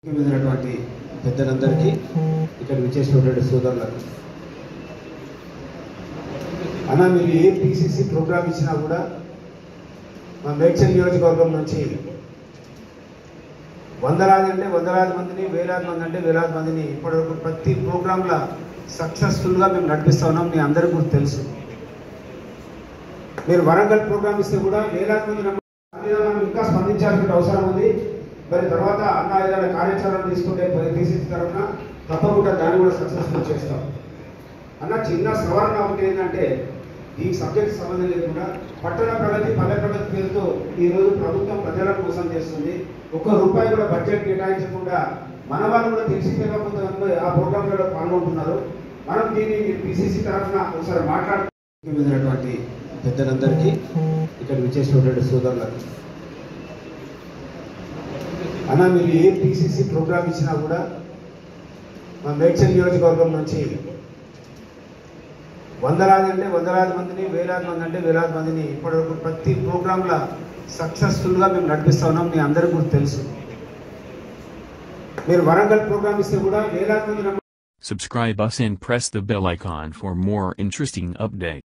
ముఖ్యమైనటువంటి పెద్దలందరికీ ఇక్కడ విచ్చేసినటువంటి సోదరులకు అన్న మీరు ఏ పిసిసి ప్రోగ్రామ్ ఇచ్చినా కూడా మా మేడ్చల్ నియోజకవర్గం నుంచి వందలాది అంటే వందలాది మందిని వేలాది మంది అంటే వేలాది మందిని ఇప్పటివరకు ప్రతి ప్రోగ్రాంలో సక్సెస్ఫుల్గా మేము నడిపిస్తా ఉన్నాం మీ అందరికీ కూడా తెలుసు మీరు వరంగల్ ప్రోగ్రామ్ ఇస్తే కూడా వేలాది మంది నమ్మ- దాని మీద మనం ఇంకా స్పందించాల్సిన అవసరం ఉంది మరి తర్వాత అన్న ఏదైనా కార్యాచరణ తీసుకుంటే పిసిసి తరఫున తప్పకుండా దాన్ని కూడా సక్సెస్ఫుల్ చేస్తాం అన్న చిన్న సవరణ ఒకటి ఏంటంటే ఈ సబ్జెక్ట్ సంబంధం లేకుండా పట్టణ ప్రగతి పల్లె ప్రగతి పేరుతో ఈ రోజు ప్రభుత్వం ప్రజలను మోసం చేస్తుంది ఒక్క రూపాయి కూడా బడ్జెట్ కేటాయించకుండా మన వాళ్ళు కూడా తెలిసి తెలియకపోతే ఆ ప్రోగ్రాంలలో పాల్గొంటున్నారు మనం దీన్ని పిసిసి తరఫున ఒకసారి మాట్లాడుతున్నటువంటి పెద్దలందరికీ ఇక్కడ విచ్చేసినటువంటి సోదరులకు అన్న మీరు ఏ పిసిసి ప్రోగ్రామ్ ఇచ్చినా కూడా మా మేడ్చల్ నియోజకవర్గం నుంచి వందలాది అంటే వందలాది మందిని వేలాది మంది అంటే వేలాది మందిని ఇప్పటివరకు ప్రతి ప్రోగ్రాంలో సక్సెస్ఫుల్గా మేము నడిపిస్తా ఉన్నాం మీ అందరికీ కూడా తెలుసు మీరు వరంగల్ ప్రోగ్రామ్ ఇస్తే కూడా వేలాది మంది నమ్మ- Subscribe us and press the bell icon for more interesting updates.